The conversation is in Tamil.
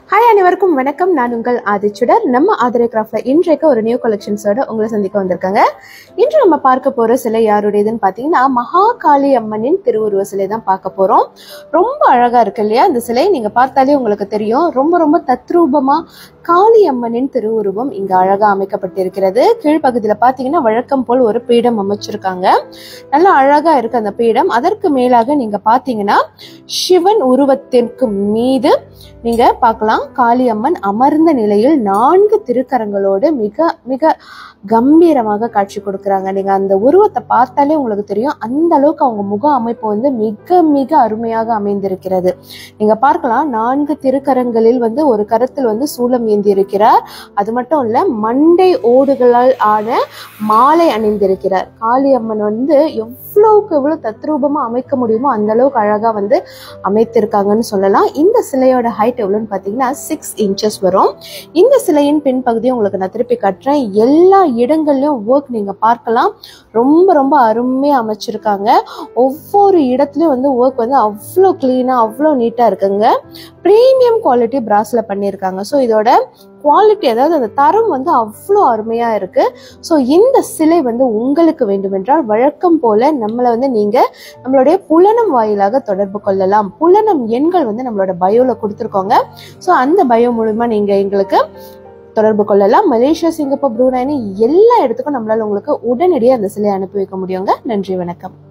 ஹாய் அனைவருக்கும் வணக்கம் நான் உங்கள் ஆதிச்சுடர் நம்ம ஆதிரை கிராஃப்ட்ல இன்றைக்கு ஒரு நியூ கலெக்ஷன்ஸோட உங்களை சந்திக்க வந்திருக்காங்க இன்று நம்ம பார்க்க போற சிலை யாருடையதுன்னு பாத்தீங்கன்னா மகாகாளி அம்மனின் திருவுருவ சிலை தான் பார்க்க போறோம் ரொம்ப அழகா இருக்கு இல்லையா இந்த சிலை நீங்க பார்த்தாலே உங்களுக்கு தெரியும் ரொம்ப ரொம்ப தத்ரூபமா காளி அம்மனின் திருவுருவம் இங்க அழகா அமைக்கப்பட்டிருக்கிறது கீழ்ப்பகுதியில பாத்தீங்கன்னா வழக்கம் போல் ஒரு பீடம் அமைச்சிருக்காங்க நல்லா அழகா இருக்கு அந்த பீடம் அதற்கு மேலாக நீங்க பாத்தீங்கன்னா சிவன் உருவத்திற்கு மீது நீங்க பார்க்கலாம் காளியம்மன் அமர்ந்த நிலையில் நான்கு திருக்கரங்களோடு மிக மிக கம்பீரமாக காட்சி கொடுக்கறாங்க நீங்க அந்த உருவத்தை பார்த்தாலே உங்களுக்கு தெரியும் அந்த அளவுக்கு அவங்க முக அமைப்பு வந்து மிக மிக அருமையாக அமைந்திருக்கிறது நீங்க பார்க்கலாம் நான்கு திருக்கரங்களில் வந்து ஒரு கரத்தில் வந்து சூலம் ஏந்தி இருக்கிறார் அது மட்டும் இல்ல மண்டை ஓடுகளால் ஆன மாலை அணிந்திருக்கிறார் காளியம்மன் வந்து எவ்வளவுக்கு எவ்வளவு தத்ரூபமா அமைக்க முடியுமோ அந்த அளவுக்கு அழகா வந்து அமைத்திருக்காங்கன்னு சொல்லலாம் இந்த சிலையோட ஹைட் எவ்வளோன்னு பார்த்தீங்கன்னா சிக்ஸ் இன்ச்சஸ் வரும் இந்த சிலையின் பின்பகுதியை உங்களுக்கு நான் திருப்பி கட்டுறேன் எல்லா இடங்கள்லயும் ஒர்க் நீங்க பார்க்கலாம் ரொம்ப ரொம்ப அருமையா அமைச்சிருக்காங்க ஒவ்வொரு இடத்துலயும் வந்து ஒர்க் வந்து அவ்வளோ கிளீனா அவ்வளோ நீட்டா இருக்குங்க ப்ரீமியம் குவாலிட்டி பிராஸ்ல பண்ணியிருக்காங்க ஸோ இதோட குவாலிட்டி அதாவது அந்த தரம் வந்து அவ்வளோ அருமையா இருக்கு ஸோ இந்த சிலை வந்து உங்களுக்கு வேண்டுமென்றால் வழக்கம் போல நம்மளை வந்து நீங்க நம்மளுடைய புலனம் வாயிலாக தொடர்பு கொள்ளலாம் புலனம் எண்கள் வந்து நம்மளோட பயோல கொடுத்துருக்கோங்க ஸோ அந்த பயோ மூலமா நீங்க எங்களுக்கு தொடர்பு கொள்ளலாம் மலேசியா சிங்கப்பூர் ப்ரூனைனி எல்லா இடத்துக்கும் நம்மளால உங்களுக்கு உடனடியாக அந்த சிலையை அனுப்பி வைக்க முடியுங்க நன்றி வணக்கம்